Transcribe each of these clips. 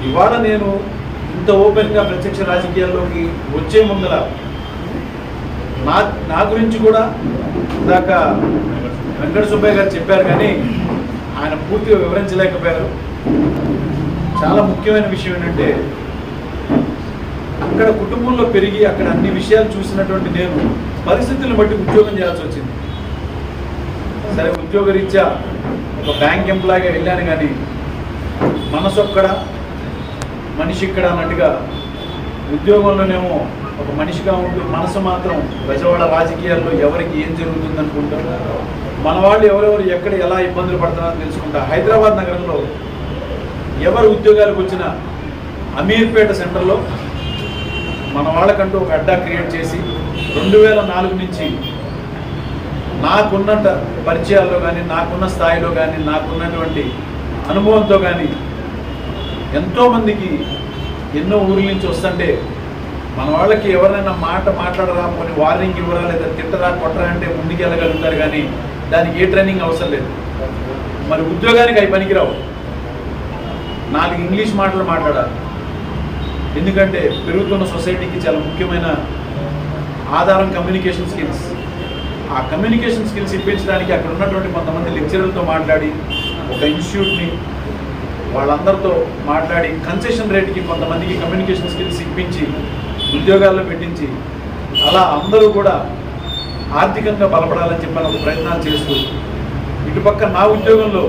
ఇవాళ నేను ఇంత ఓపెన్గా ప్రత్యక్ష రాజకీయాల్లోకి వచ్చే ముందర నా నా గురించి కూడా ఇందాక వెంకట సుబ్బయ్య గారు చెప్పారు కానీ ఆయన పూర్తిగా వివరించలేకపోయారు చాలా ముఖ్యమైన విషయం ఏంటంటే అక్కడ కుటుంబంలో పెరిగి అక్కడ అన్ని విషయాలు చూసినటువంటి నేను పరిస్థితులను బట్టి ఉద్యోగం చేయాల్సి వచ్చింది సరే ఉద్యోగరీత్యా ఒక బ్యాంక్ ఎంప్లాయీగా వెళ్ళాను కానీ మనసు ఒక్కడ మనిషి ఇక్కడ అన్నట్టుగా ఉద్యోగంలోనేమో ఒక మనిషిగా ఉంటూ మనసు మాత్రం ప్రజవాడ రాజకీయాల్లో ఎవరికి ఏం జరుగుతుంది అనుకుంటా మన వాళ్ళు ఎవరెవరు ఎక్కడ ఎలా ఇబ్బందులు పడుతున్నారో తెలుసుకుంటా హైదరాబాద్ నగరంలో ఎవరు ఉద్యోగాలకు వచ్చినా అమీర్పేట సెంటర్లో మన వాళ్ళకంటూ ఒక అడ్డా క్రియేట్ చేసి రెండు వేల నాలుగు నుంచి నాకున్న పరిచయాల్లో కానీ నాకున్న స్థాయిలో కానీ నాకున్నటువంటి అనుభవంతో కానీ ఎంతోమందికి ఎన్నో ఊర్ల నుంచి వస్తుంటే మన వాళ్ళకి ఎవరైనా మాట మాట్లాడరా కొన్ని వార్నింగ్ ఇవ్వరా లేదా తిట్టరా కొట్టరా అంటే ముందుకు వెళ్ళగలుగుతారు కానీ దానికి ఏ ట్రైనింగ్ అవసరం లేదు మరి ఉద్యోగానికి అవి పనికిరావు నాలుగు ఇంగ్లీష్ మాటలు మాట్లాడాలి ఎందుకంటే పెరుగుతున్న సొసైటీకి చాలా ముఖ్యమైన ఆధారం కమ్యూనికేషన్ స్కిల్స్ ఆ కమ్యూనికేషన్ స్కిల్స్ ఇప్పించడానికి అక్కడ ఉన్నటువంటి కొంతమంది లెక్చరర్లతో మాట్లాడి ఒక ఇన్స్టిట్యూట్ని వాళ్ళందరితో మాట్లాడి కన్సెషన్ రేట్కి కొంతమందికి కమ్యూనికేషన్ స్కిల్స్ ఇప్పించి ఉద్యోగాల్లో పెట్టించి అలా అందరూ కూడా ఆర్థికంగా బలపడాలని చెప్పని ఒక ప్రయత్నాలు చేస్తూ ఇటుపక్క నా ఉద్యోగంలో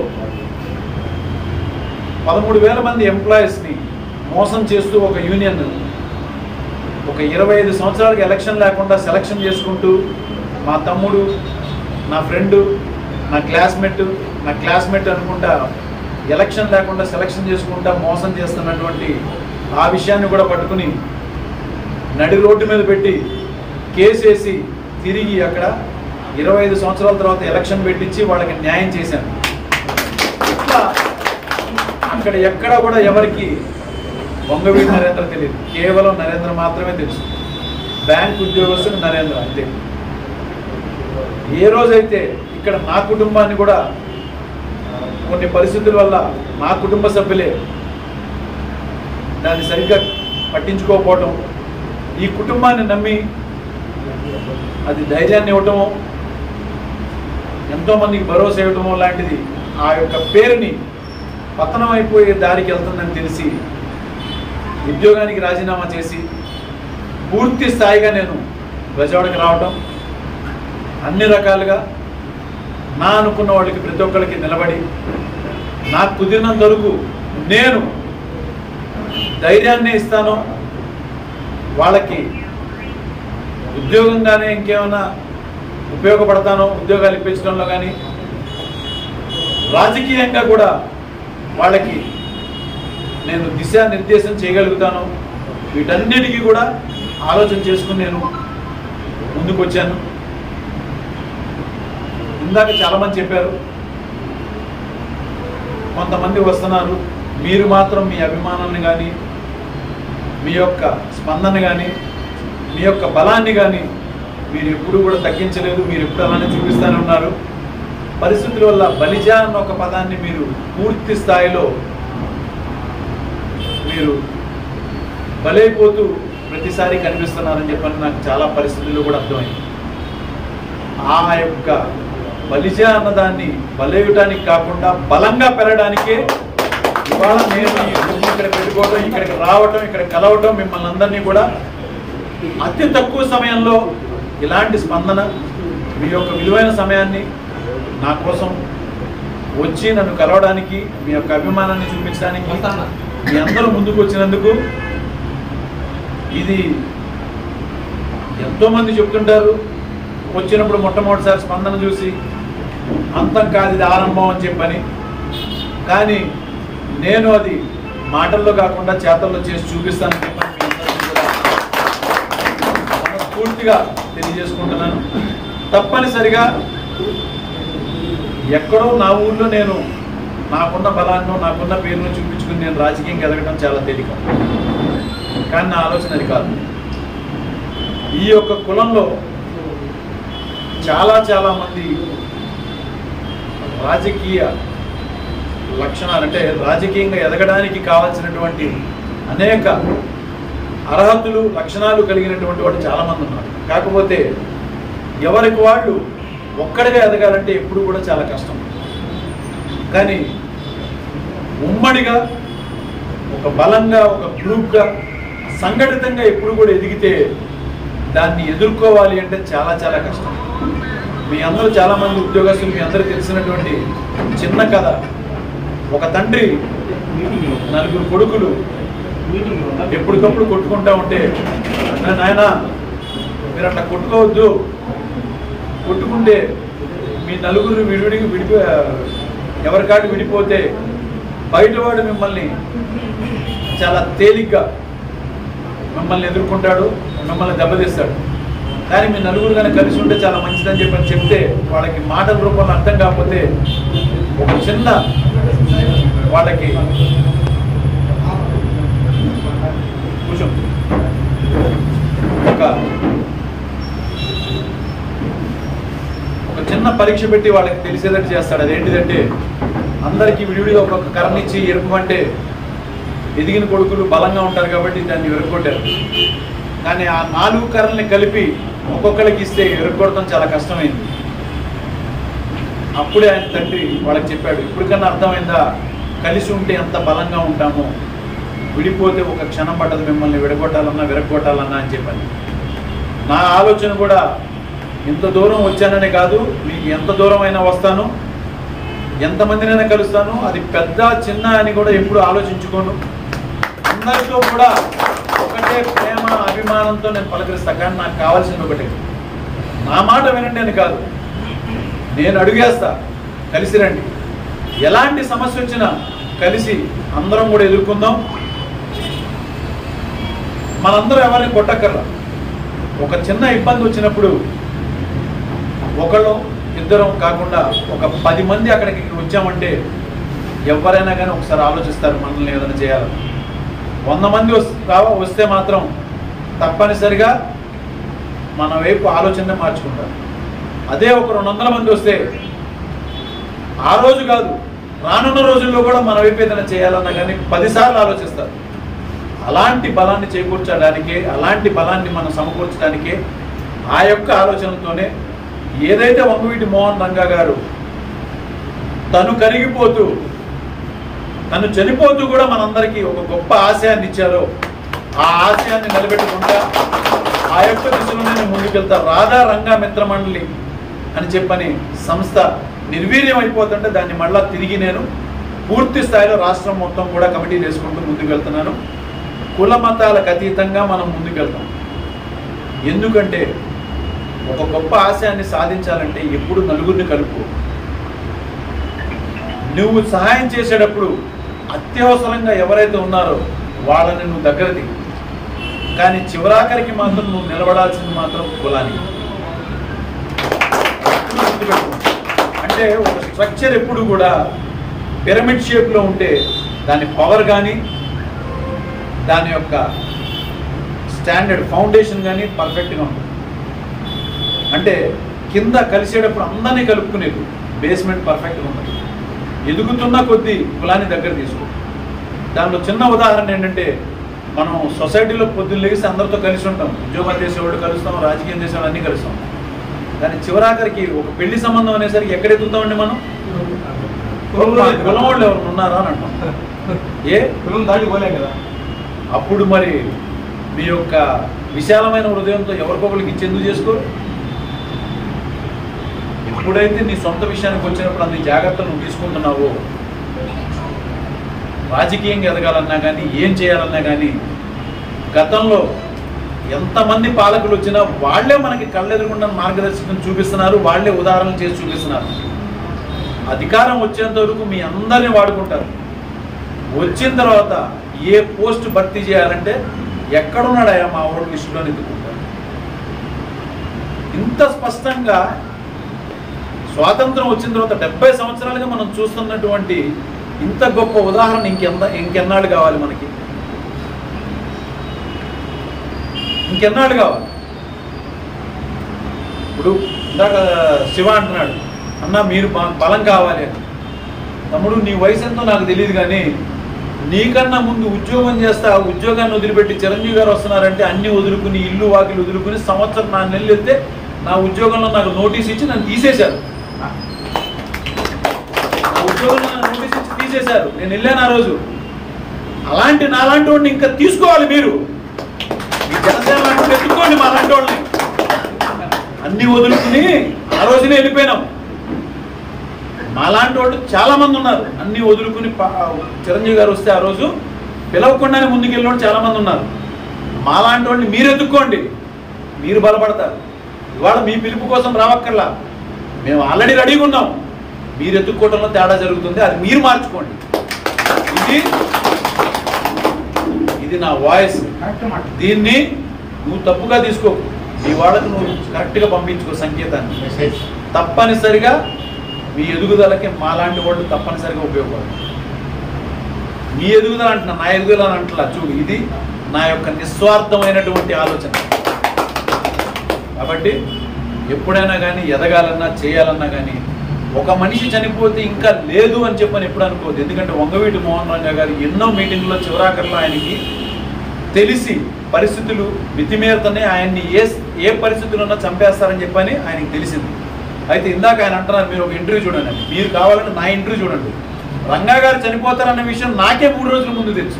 పదమూడు వేల మంది ఎంప్లాయీస్ని మోసం చేస్తూ ఒక యూనియన్ ఒక ఇరవై ఐదు సంవత్సరాలకి ఎలక్షన్ లేకుండా సెలక్షన్ చేసుకుంటూ మా తమ్ముడు నా ఫ్రెండు నా క్లాస్మేట్ నా క్లాస్మేట్ అనుకుంటా ఎలక్షన్ లేకుండా సెలక్షన్ చేసుకుంటా మోసం చేస్తున్నటువంటి ఆ విషయాన్ని కూడా పట్టుకుని నడి రోడ్డు మీద పెట్టి కేసు వేసి తిరిగి అక్కడ ఇరవై ఐదు సంవత్సరాల తర్వాత ఎలక్షన్ పెట్టించి వాళ్ళకి న్యాయం చేశాను ఇట్లా అక్కడ ఎక్కడ కూడా ఎవరికి వంగవీడి నరేంద్ర తెలియదు కేవలం నరేంద్ర మాత్రమే తెలుసు బ్యాంక్ ఉద్యోగస్తుడు నరేంద్ర అంతే ఏ రోజైతే ఇక్కడ నా కుటుంబాన్ని కూడా కొన్ని పరిస్థితుల వల్ల నా కుటుంబ సభ్యులే దాన్ని సరిగ్గా పట్టించుకోకపోవటం ఈ కుటుంబాన్ని నమ్మి అది ధైర్యాన్ని ఇవ్వటము ఎంతోమందికి భరోసా ఇవ్వటము లాంటిది ఆ యొక్క పేరుని పతనం అయిపోయే దారికి వెళ్తుందని తెలిసి ఉద్యోగానికి రాజీనామా చేసి పూర్తి స్థాయిగా నేను ప్రజవాడికి రావటం అన్ని రకాలుగా నా అనుకున్న వాళ్ళకి ప్రతి ఒక్కరికి నిలబడి నాకు కుదిరినంత వరకు నేను ధైర్యాన్ని ఇస్తాను వాళ్ళకి ఉద్యోగంగానే ఇంకేమైనా ఉపయోగపడతానో ఉద్యోగాలు ఇప్పించడంలో కానీ రాజకీయంగా కూడా వాళ్ళకి నేను దిశానిర్దేశం చేయగలుగుతాను వీటన్నిటికీ కూడా ఆలోచన చేసుకుని నేను ముందుకు వచ్చాను ఇందాక చాలామంది చెప్పారు కొంతమంది వస్తున్నారు మీరు మాత్రం మీ అభిమానాన్ని కానీ మీ యొక్క స్పందన కానీ మీ యొక్క బలాన్ని కానీ మీరు ఎప్పుడు కూడా తగ్గించలేదు మీరు ఎప్పుడు అలానే చూపిస్తూనే ఉన్నారు పరిస్థితుల వల్ల బలిజా అన్న ఒక పదాన్ని మీరు పూర్తి స్థాయిలో మీరు బలైపోతూ ప్రతిసారి కనిపిస్తున్నారని చెప్పని నాకు చాలా పరిస్థితుల్లో కూడా అర్థమైంది ఆ యొక్క బలిజా అన్నదాన్ని బలేయటానికి కాకుండా బలంగా పెరగడానికే ఇవాళ నేను ఈ గుంపు ఇక్కడ పెట్టుకోవడం ఇక్కడికి రావటం ఇక్కడ కలవటం మిమ్మల్ని అందరినీ కూడా అతి తక్కువ సమయంలో ఇలాంటి స్పందన మీ యొక్క విలువైన సమయాన్ని నా కోసం వచ్చి నన్ను కలవడానికి మీ యొక్క అభిమానాన్ని చూపించడానికి మీ అందరూ ముందుకు వచ్చినందుకు ఇది ఎంతోమంది చెప్తుంటారు వచ్చినప్పుడు మొట్టమొదటిసారి స్పందన చూసి అంతం కాదు ఇది ఆరంభం అని చెప్పని కానీ నేను అది మాటల్లో కాకుండా చేతల్లో చేసి చూపిస్తానని చెప్పని మీ అందరికీ కూడా మనస్ఫూర్తిగా తెలియజేసుకుంటున్నాను తప్పనిసరిగా ఎక్కడో నా ఊళ్ళో నేను నాకున్న బలాన్ని నాకున్న పేరును చూపించుకుని నేను రాజకీయం ఎదగడం చాలా తేలిక కానీ నా ఆలోచన అది కాదు ఈ యొక్క కులంలో చాలా చాలా మంది రాజకీయ లక్షణాలు అంటే రాజకీయంగా ఎదగడానికి కావాల్సినటువంటి అనేక అర్హతలు లక్షణాలు కలిగినటువంటి వాళ్ళు చాలామంది ఉన్నారు కాకపోతే ఎవరికి వాళ్ళు ఒక్కడిగా ఎదగాలంటే ఎప్పుడు కూడా చాలా కష్టం కానీ ఉమ్మడిగా ఒక బలంగా ఒక గ్రూప్గా సంఘటితంగా ఎప్పుడు కూడా ఎదిగితే దాన్ని ఎదుర్కోవాలి అంటే చాలా చాలా కష్టం మీ అందరూ చాలామంది ఉద్యోగస్తులు మీ అందరూ తెలిసినటువంటి చిన్న కథ ఒక తండ్రి నలుగురు కొడుకులు ఎప్పటికప్పుడు కొట్టుకుంటా ఉంటే "నా నాయన మీరు అట్లా కొట్టుకోవద్దు కొట్టుకుంటే మీ నలుగురు విడివిడికి విడిపో ఎవరికాటి విడిపోతే బయటవాడు మిమ్మల్ని చాలా తేలిగ్గా మిమ్మల్ని ఎదుర్కొంటాడు మిమ్మల్ని దెబ్బతీస్తాడు కానీ మీ నలుగురు కానీ కలిసి ఉంటే చాలా మంచిదని చెప్పని చెప్తే వాళ్ళకి మాటల రూపంలో అర్థం కాకపోతే ఒక చిన్న వాళ్ళకి కూర్చో ఒక ఒక చిన్న పరీక్ష పెట్టి వాళ్ళకి తెలిసేటట్టు చేస్తాడు అదేంటిదంటే అందరికీ విడివిడిగా ఒక్కొక్క కర్ర ఇచ్చి ఎరుపమంటే ఎదిగిన కొడుకులు బలంగా ఉంటారు కాబట్టి దాన్ని ఎరుక్కొట్టారు కానీ ఆ నాలుగు కర్రల్ని కలిపి ఒక్కొక్కరికి ఇస్తే ఎరుక్కొడటం చాలా కష్టమైంది అప్పుడే ఆయన తండ్రి వాళ్ళకి చెప్పాడు ఇప్పటికన్నా అర్థమైందా కలిసి ఉంటే ఎంత బలంగా ఉంటామో విడిపోతే ఒక క్షణం పట్టదు మిమ్మల్ని విడగొట్టాలన్నా విరగొట్టాలన్నా అని చెప్పాను నా ఆలోచన కూడా ఇంత దూరం వచ్చాననే కాదు మీకు ఎంత దూరం అయినా వస్తాను ఎంతమందినైనా కలుస్తాను అది పెద్ద చిన్న అని కూడా ఎప్పుడు ఆలోచించుకోను అందరితో కూడా ఒకటే ప్రేమ అభిమానంతో నేను పలకరిస్తా కానీ నాకు కావాల్సింది ఒకటే నా మాట వినండి అని కాదు నేను అడుగేస్తా కలిసి రండి ఎలాంటి సమస్య వచ్చినా కలిసి అందరం కూడా ఎదుర్కొందాం మనందరం ఎవరిని కొట్టక్కర్లా ఒక చిన్న ఇబ్బంది వచ్చినప్పుడు ఒకళ్ళు ఇద్దరం కాకుండా ఒక పది మంది అక్కడికి వచ్చామంటే ఎవరైనా కానీ ఒకసారి ఆలోచిస్తారు మనల్ని ఏదైనా చేయాలని వంద మంది వస్- రావ వస్తే మాత్రం తప్పనిసరిగా మన వైపు ఆలోచన మార్చుకుంటారు అదే ఒక రెండు వందల మంది వస్తే ఆ రోజు కాదు రానున్న రోజుల్లో కూడా మన వైపు ఏదైనా చేయాలన్నా కానీ పదిసార్లు ఆలోచిస్తారు అలాంటి బలాన్ని చేకూర్చడానికే అలాంటి బలాన్ని మనం సమకూర్చడానికే ఆ యొక్క ఆలోచనతోనే ఏదైతే వంగవీటి మోహన్ రంగా గారు తను కరిగిపోతూ తను చనిపోతూ కూడా మనందరికీ ఒక గొప్ప ఆశయాన్ని ఇచ్చారో ఆ ఆశయాన్ని నిలబెట్టుకుంటా ఆ యొక్క దిశలోనే నేను ముందుకెళ్తా రాధా రంగా మిత్ర మండలి అని చెప్పని సంస్థ నిర్వీర్యం అయిపోతుంటే దాన్ని మళ్ళా తిరిగి నేను పూర్తి స్థాయిలో రాష్ట్రం మొత్తం కూడా కమిటీ చేసుకుంటూ ముందుకు వెళ్తున్నాను కుల మతాలకు అతీతంగా మనం ముందుకెళ్తాం ఎందుకంటే ఒక గొప్ప ఆశయాన్ని సాధించాలంటే ఎప్పుడు నలుగురిని కలుపు నువ్వు సహాయం చేసేటప్పుడు అత్యవసరంగా ఎవరైతే ఉన్నారో వాళ్ళని నువ్వు దగ్గర దిగు కానీ చివరాఖరికి మాత్రం నువ్వు నిలబడాల్సింది మాత్రం కులానికి గుర్తుపెట్టుకో. అంటే ఒక స్ట్రక్చర్ ఎప్పుడు కూడా పిరమిడ్ షేప్లో ఉంటే దాని పవర్ కానీ దాని యొక్క స్టాండర్డ్ ఫౌండేషన్ కానీ పర్ఫెక్ట్గా ఉంటుంది అంటే కింద కలిసేటప్పుడు అందరినీ కలుపుకునేది బేస్మెంట్ పర్ఫెక్ట్గా ఉంటుంది ఎదుగుతున్న కొద్దీ కులాన్ని దగ్గర తీసుకో దానిలో చిన్న ఉదాహరణ ఏంటంటే మనం సొసైటీలో పొద్దున్న లేసి అందరితో కలిసి ఉంటాం ఉద్యోగాలు చేసేవాళ్ళు కలుస్తాం రాజకీయం చేసేవాళ్ళు అన్నీ కలుస్తాం కానీ చివరాఖరికి ఒక పెళ్లి సంబంధం అనేసరికి ఎక్కడ ఎదుగుతామండి మనం కులం వాళ్ళు ఎవరు ఉన్నారా అని అంటాం ఏ కులం దాటి పోలేం కదా అప్పుడు మరి మీ యొక్క విశాలమైన హృదయంతో ఎవరికొకరికి ఇచ్చేందుకు చేసుకో ఎప్పుడైతే నీ సొంత విషయానికి వచ్చినప్పుడు అన్ని జాగ్రత్తలు నువ్వు తీసుకుంటున్నావో రాజకీయంగా ఎదగాలన్నా కానీ ఏం చేయాలన్నా కానీ గతంలో ఎంతమంది పాలకులు వచ్చినా వాళ్ళే మనకి కళ్ళెదురుగుండా మార్గదర్శకం చూపిస్తున్నారు వాళ్ళే ఉదాహరణలు చేసి చూపిస్తున్నారు అధికారం వచ్చేంత వరకు మీ అందరిని వాడుకుంటారు వచ్చిన తర్వాత ఏ పోస్ట్ భర్తీ చేయాలంటే ఎక్కడున్నాడయా మా ఓటు లిస్టులో ఎత్తుకుంటారు ఇంత స్పష్టంగా స్వాతంత్రం వచ్చిన తర్వాత డెబ్బై సంవత్సరాలుగా మనం చూస్తున్నటువంటి ఇంత గొప్ప ఉదాహరణ ఇంకెంత ఇంకెన్నాళ్ళు కావాలి మనకి ఇంకెన్నాళ్ళు కావాలి ఇప్పుడు ఇందాక శివ అంటున్నాడు అన్న మీరు బ- బలం కావాలి అని తమ్ముడు నీ వయసు ఎంతో నాకు తెలియదు కానీ నీకన్నా ముందు ఉద్యోగం చేస్తా ఆ ఉద్యోగాన్ని వదిలిపెట్టి చిరంజీవి గారు వస్తున్నారంటే అన్ని వదులుకుని ఇల్లు వాకిలు వదులుకుని సంవత్సరం నా నెలలు వెళ్తే నా ఉద్యోగంలో నాకు నోటీస్ ఇచ్చి నన్ను తీసేశారు నా ఉద్యోగంలో నన్ను నోటీస్ ఇచ్చి తీసేశారు నేను వెళ్ళాను ఆ రోజు అలాంటి నాలాంటి వాడిని ఇంకా తీసుకోవాలి మీరు ఈ జనసేన లాంటి వాడిని ఎత్తుకోండి మా లాంటి వాళ్ళని అన్ని వదులుకుని ఆ రోజునే వెళ్ళిపోయినాం మాలాంటి వాళ్ళు చాలా మంది ఉన్నారు అన్ని వదులుకుని పా- చిరంజీవి గారు వస్తే ఆ రోజు పిలవకుండానే ముందుకు వెళ్ళిన వాళ్ళు చాలా మంది ఉన్నారు మాలాంటి వాళ్ళని మీరు ఎత్తుక్కోండి మీరు బలపడతారు ఇవాళ మీ పిలుపు కోసం రావక్కర్లా మేము ఆల్రెడీ రెడీగా ఉన్నాం మీరు ఎత్తుక్కోవడంలో తేడా జరుగుతుంది అది మీరు మార్చుకోండి ఇది ఇది నా వాయిస్ దీన్ని నువ్వు తప్పుగా తీసుకో నీ వాళ్ళకు నువ్వు కరెక్ట్గా పంపించుకో సంకేతాన్ని తప్పనిసరిగా మీ ఎదుగుదలకి మాలాంటి వాళ్ళు తప్పనిసరిగా ఉపయోగపడతారు మీ ఎదుగుదల అంటున్నా నా ఎదుగుదల అని అంటలా చూడు ఇది నా యొక్క నిస్వార్థమైనటువంటి ఆలోచన కాబట్టి ఎప్పుడైనా కానీ ఎదగాలన్నా చేయాలన్నా కానీ ఒక మనిషి చనిపోతే ఇంకా లేదు అని చెప్పని ఎప్పుడు అనుకోవద్దు ఎందుకంటే వంగవీటి మోహన్ రంగా గారు ఎన్నో మీటింగ్లో చివరాఖరిలో ఆయనకి తెలిసి పరిస్థితులు మితిమీరుతనే ఆయన్ని ఏ ఏ పరిస్థితుల్లో చంపేస్తారని చెప్పని ఆయనకి తెలిసింది అయితే ఇందాక ఆయన అంటున్నారు మీరు ఒక ఇంటర్వ్యూ చూడండి అని. మీరు కావాలంటే నా ఇంటర్వ్యూ చూడండి రంగా గారు చనిపోతారన్న విషయం నాకే మూడు రోజుల ముందు తెలుసు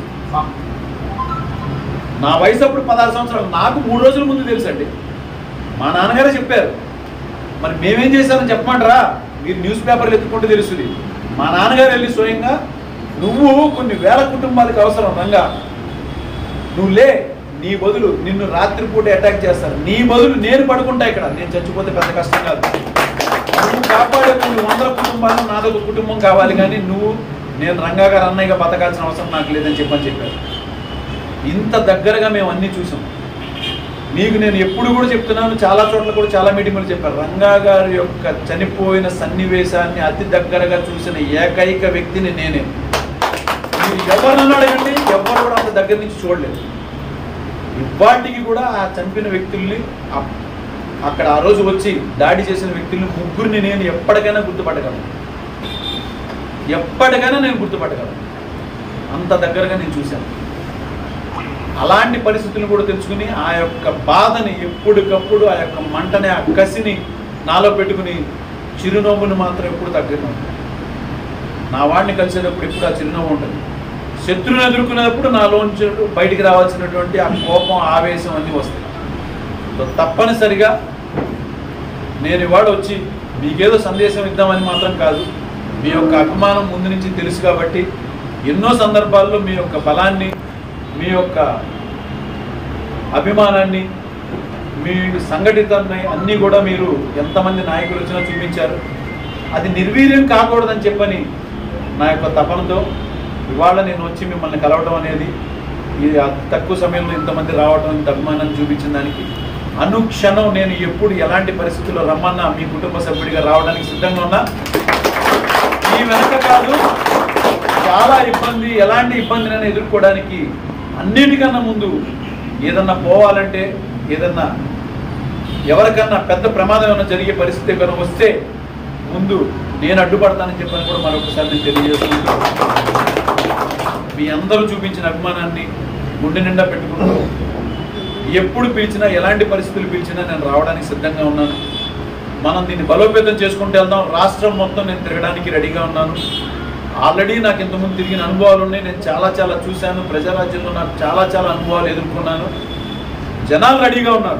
నా వయసు అప్పుడు పదహారు సంవత్సరాలు నాకు మూడు రోజుల ముందు తెలుసు అండి మా నాన్నగారే చెప్పారు మరి మేమేం చేశామని చెప్పమంటారా మీరు న్యూస్ పేపర్లు ఎత్తుకుంటూ తెలుస్తుంది మా నాన్నగారు వెళ్ళి స్వయంగా నువ్వు కొన్ని వేల కుటుంబాలకు అవసరం రంగా నువ్వు లే నీ బదులు నిన్ను రాత్రిపూట అటాక్ చేస్తారు నీ బదులు నేను పడుకుంటా ఇక్కడ నేను చచ్చిపోతే పెద్ద కష్టం కాదు నువ్వు కాపాడే కొన్ని వందల కుటుంబాలు నాదొక కుటుంబం కావాలి కానీ నువ్వు నేను రంగా గారు అన్నయ్యగా బతకాల్సిన అవసరం నాకు లేదని చెప్పని చెప్పారు ఇంత దగ్గరగా మేము అన్నీ చూసాం మీకు నేను ఎప్పుడు కూడా చెప్తున్నాను చాలా చోట్ల కూడా చాలా మీటింగులు చెప్పారు రంగా గారి యొక్క చనిపోయిన సన్నివేశాన్ని అతి దగ్గరగా చూసిన ఏకైక వ్యక్తిని నేనే మీరు ఎవరినన్నా అడగండి ఎవరు కూడా అంత దగ్గర నుంచి చూడలేదు ఇవాటికి కూడా ఆ చంపిన వ్యక్తుల్ని అప్- అక్కడ ఆ రోజు వచ్చి దాడి చేసిన వ్యక్తుల్ని ముగ్గురిని నేను ఎప్పటికైనా గుర్తుపట్టగలను ఎప్పటికైనా నేను గుర్తుపట్టగలను అంత దగ్గరగా నేను చూశాను అలాంటి పరిస్థితులను కూడా తెలుసుకుని ఆ యొక్క బాధని ఎప్పటికప్పుడు ఆ యొక్క మంటని ఆ కసిని నాలో పెట్టుకుని చిరునవ్వుని మాత్రం ఎప్పుడు తగ్గను నా వాడిని కలిసేటప్పుడు ఎప్పుడు ఆ చిరునవ్వు ఉంటుంది శత్రువుని ఎదుర్కొనేటప్పుడు నాలోంచి బయటికి రావాల్సినటువంటి ఆ కోపం ఆవేశం అన్నీ వస్తాయి సో తప్పనిసరిగా నేను ఇవాళ వచ్చి మీకేదో సందేశం ఇద్దామని మాత్రం కాదు మీ యొక్క అభిమానం ముందు నుంచి తెలుసు కాబట్టి ఎన్నో సందర్భాల్లో మీ యొక్క బలాన్ని మీ యొక్క అభిమానాన్ని మీ సంఘటితాన్ని అన్నీ కూడా మీరు ఎంతమంది నాయకులు వచ్చినా చూపించారు అది నిర్వీర్యం కాకూడదని చెప్పని నా యొక్క తపనతో ఇవాళ నేను వచ్చి మిమ్మల్ని కలవడం అనేది ఇది అతి తక్కువ సమయంలో ఇంతమంది రావడం ఇంత అభిమానాన్ని చూపించిన దానికి అనుక్షణం నేను ఎప్పుడు ఎలాంటి పరిస్థితుల్లో రమ్మన్నా మీ కుటుంబ సభ్యుడిగా రావడానికి సిద్ధంగా ఉన్నా ఈ వెనక కాదు చాలా ఇబ్బంది ఎలాంటి ఇబ్బందినైనా ఎదుర్కోవడానికి అన్నిటికన్నా ముందు ఏదన్నా పోవాలంటే ఏదన్నా ఎవరికన్నా పెద్ద ప్రమాదం ఏమైనా జరిగే పరిస్థితి కనుక వస్తే ముందు నేను అడ్డుపడతానని చెప్పని కూడా మరొకసారి నేను తెలియజేస్తున్నాను మీ అందరూ చూపించిన అభిమానాన్ని గుండె నిండా పెట్టుకుంటూ ఎప్పుడు పిలిచినా ఎలాంటి పరిస్థితులు పిలిచినా నేను రావడానికి సిద్ధంగా ఉన్నాను మనం దీన్ని బలోపేతం చేసుకుంటూ వెళ్దాం రాష్ట్రం మొత్తం నేను తిరగడానికి రెడీగా ఉన్నాను ఆల్రెడీ నాకు ఇంతకుముందు తిరిగిన అనుభవాలు ఉన్నాయి నేను చాలా చాలా చూశాను ప్రజారాజ్యంలో నాకు చాలా చాలా అనుభవాలు ఎదుర్కొన్నాను జనాలు రెడీగా ఉన్నారు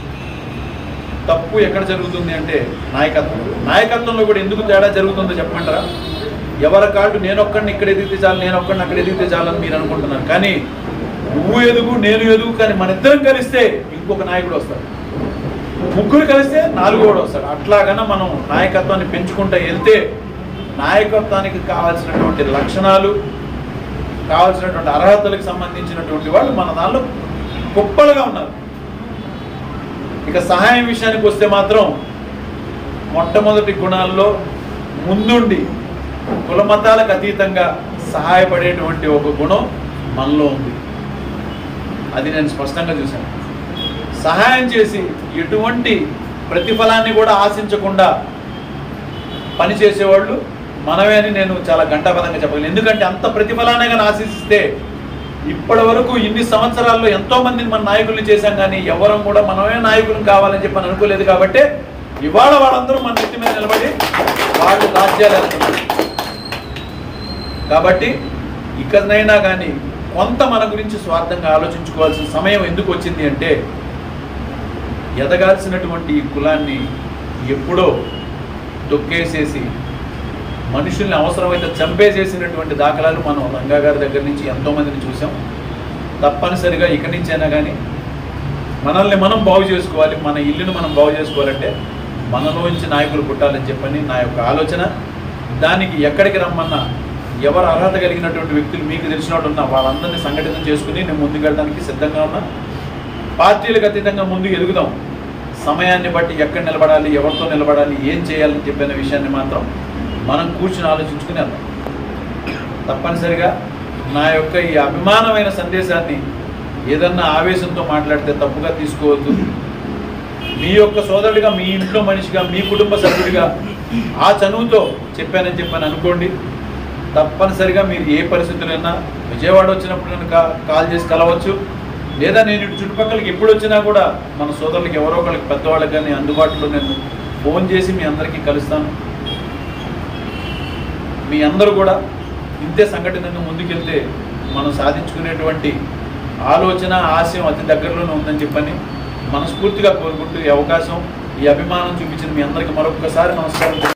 తప్పు ఎక్కడ జరుగుతుంది అంటే నాయకత్వం నాయకత్వంలో కూడా ఎందుకు తేడా జరుగుతుందో చెప్పమంటారా ఎవరి కాళ్ళు నేనొక్కడిని ఇక్కడ ఎదిగితే చాలు నేను ఒక్కడిని అక్కడ ఎదిగితే చాలని మీరు అనుకుంటున్నారు కానీ నువ్వు ఎదుగు నేను ఎదుగు కానీ మన ఇద్దరం కలిస్తే ఇంకొక నాయకుడు వస్తాడు ముగ్గురు కలిస్తే నాలుగోడు వస్తాడు అట్లాగన్నా మనం నాయకత్వాన్ని పెంచుకుంటూ వెళ్తే నాయకత్వానికి కావాల్సినటువంటి లక్షణాలు కావాల్సినటువంటి అర్హతలకు సంబంధించినటువంటి వాళ్ళు మన దానిలో గొప్పలుగా ఉన్నారు ఇక సహాయం విషయానికి వస్తే మాత్రం మొట్టమొదటి గుణాల్లో ముందుండి కుల మతాలకు అతీతంగా సహాయపడేటువంటి ఒక గుణం మనలో ఉంది అది నేను స్పష్టంగా చూశాను సహాయం చేసి ఎటువంటి ప్రతిఫలాన్ని కూడా ఆశించకుండా పనిచేసేవాళ్ళు మనమే అని నేను చాలా గంటాపదంగా చెప్పగలను ఎందుకంటే అంత ప్రతిఫలాన్ని కానీ ఆశిస్తే ఇప్పటి వరకు ఇన్ని సంవత్సరాల్లో ఎంతో మందిని మన నాయకుల్ని చేశాం కానీ ఎవరం కూడా మనమే నాయకులు కావాలని చెప్పి అని అనుకోలేదు కాబట్టి ఇవాళ వాళ్ళందరూ మన నెత్తి మీద నిలబడి వాళ్ళు రాజ్యాలు వెళ్తున్నారు కాబట్టి ఇకనైనా కానీ కొంత మన గురించి స్వార్థంగా ఆలోచించుకోవాల్సిన సమయం ఎందుకు వచ్చింది అంటే ఎదగాల్సినటువంటి ఈ కులాన్ని ఎప్పుడో తొక్కేసేసి మనుషుల్ని అవసరమైతే చంపేసేసినటువంటి దాఖలాలు మనం రంగా గారి దగ్గర నుంచి ఎంతో మందిని చూసాం తప్పనిసరిగా ఇక్కడి నుంచైనా కానీ మనల్ని మనం బాగు చేసుకోవాలి మన ఇల్లుని మనం బాగు చేసుకోవాలంటే మనలోంచి నాయకులు పుట్టాలని చెప్పని నా యొక్క ఆలోచన దానికి ఎక్కడికి రమ్మన్నా ఎవరు అర్హత కలిగినటువంటి వ్యక్తులు మీకు తెలిసిన వాళ్ళు ఉన్నా వాళ్ళందరినీ సంఘటితం చేసుకుని నేను ముందుకు వెళ్ళడానికి సిద్ధంగా ఉన్నా పార్టీలకు అతీతంగా ముందుకు ఎదుగుదాం సమయాన్ని బట్టి ఎక్కడ నిలబడాలి ఎవరితో నిలబడాలి ఏం చేయాలని చెప్పిన విషయాన్ని మాత్రం మనం కూర్చుని ఆలోచించుకుని వెళ్దాం తప్పనిసరిగా నా యొక్క ఈ అభిమానమైన సందేశాన్ని ఏదన్నా ఆవేశంతో మాట్లాడితే తప్పుగా తీసుకోవద్దు మీ యొక్క సోదరుడిగా మీ ఇంట్లో మనిషిగా మీ కుటుంబ సభ్యుడిగా ఆ చనువుతో చెప్పానని చెప్పని అనుకోండి తప్పనిసరిగా మీరు ఏ పరిస్థితులైనా విజయవాడ వచ్చినప్పుడు నన్ను కా కాల్ చేసి కలవచ్చు లేదా నేను ఇటు చుట్టుపక్కలకి ఎప్పుడు వచ్చినా కూడా మన సోదరులకి ఎవరో ఒకరికి పెద్దవాళ్ళకి కానీ అందుబాటులో నేను ఫోన్ చేసి మీ అందరికీ కలుస్తాను మీ అందరూ కూడా ఇంతే సంఘటనగా ముందుకెళ్తే మనం సాధించుకునేటువంటి ఆలోచన ఆశయం అతి దగ్గరలోనే ఉందని చెప్పని మనస్ఫూర్తిగా కోరుకుంటూ ఈ అవకాశం ఈ అభిమానం చూపించిన మీ అందరికీ మరొకసారి నమస్కారం